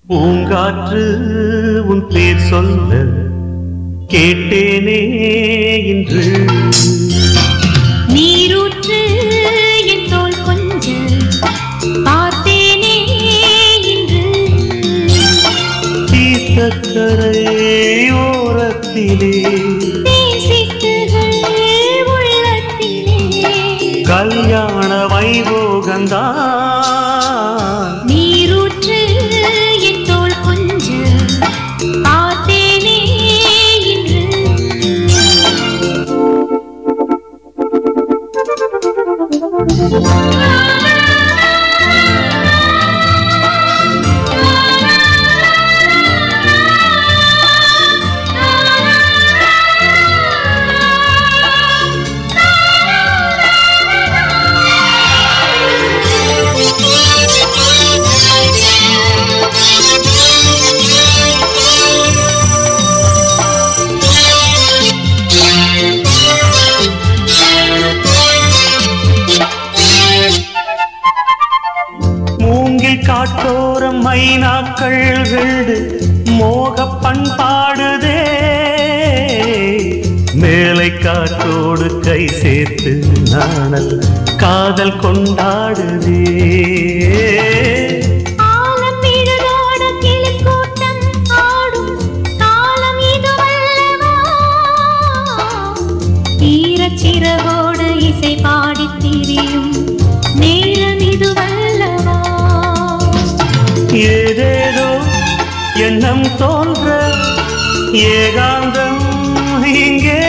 பூங்காற்று உன் பேர் சொல்ல கேட்டேனே இன்று நீரூற்று என் தோள் கொஞ்ச பார்த்தேனே இன்று தீர்த்தக்கரை ஓரத்திலே நேசித்துகள் உள்ளத்திலே கல்யாண வைபோகந்தான் நீரூற்று என் தோள் கொஞ்ச பார்த்தேனே இன்று மூங்கில் காட்டோரம் மைனாக்கள் வீடு மோக பண்பாடுதே மேலை காற்றோடு கை சேர்த்து நாணல் காதல் கொண்டாடுதே ஆலம் விழுதோட கிளிக்கூட்டம் ஆடும் காலம் இதுவல்லவா ஈரச் சிறகோடு இசை பாடித் திரியும் நேரம் இதுவல்லவா ஏதேதோ எண்ணம் தோன்ற ஏகாந்தம் இங்கே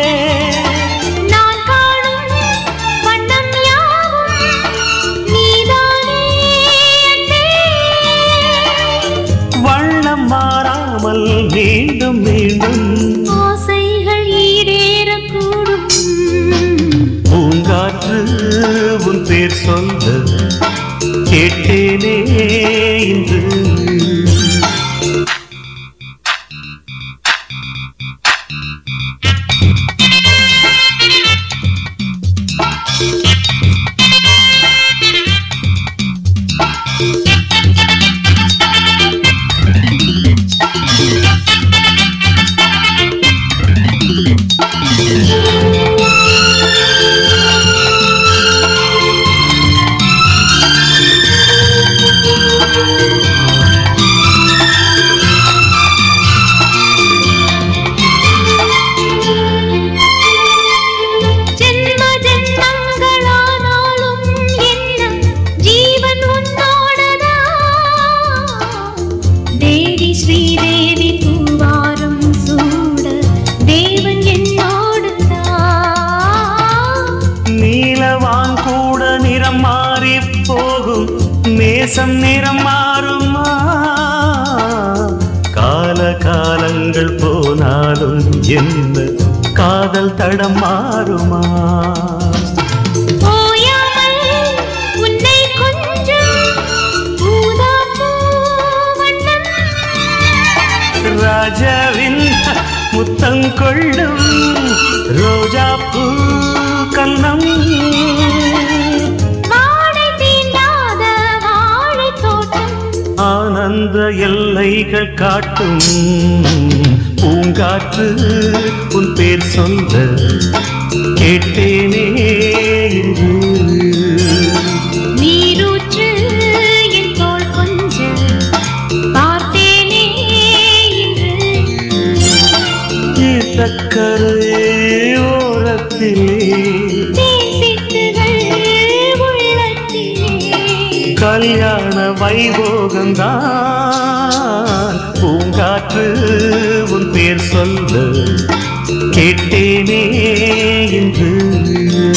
நான் காணும் வண்ணம் யாவும் நீதானே அன்பே. வண்ணம் மாறாமல் மீண்டும் மீண்டும் ஆசைகள் ஈடேறக்கூடும் பூங்காற்று உன் பேர் சொல்ல கேட்டேனே இன்று ஜென்ம ஜென்மங்களானாலும் என்ன ஜீவன் உன்னோடதா தேவி ஸ்ரீதேவி பூவாரம் சூட தேவன் என்னோடுதா நீலவான் கூட நிறம் மாறி போகும் நேசம் நிறம் மாறுமா கால காலங்கள் போனாலும் என்ன காதல் தடம் மாறுமா ஓயாமல் உன்னை கொஞ்சம் ஊதாப்பூ வண்ணம் ராஜாவின் முத்தம் கொள்ளும் ரோஜா பூ கண்ணம் வாடை தீண்டாத வாழைத் தோட்டம் ஆனந்த எல்லைகள் காட்டும் பூங்காற்று உன் பேர் சொல்ல கேட்டேனே இன்று நீரூற்று என் தோள் கொஞ்ச பார்த்தேனே இன்று தக்கரை ஓரத்திலே தேசித்துகள் உள்ளத்திலே கல்யாண வைபோகந்தான் பூங்காற்று உன் பேர் சொல்ல கேட்டேனே இன்று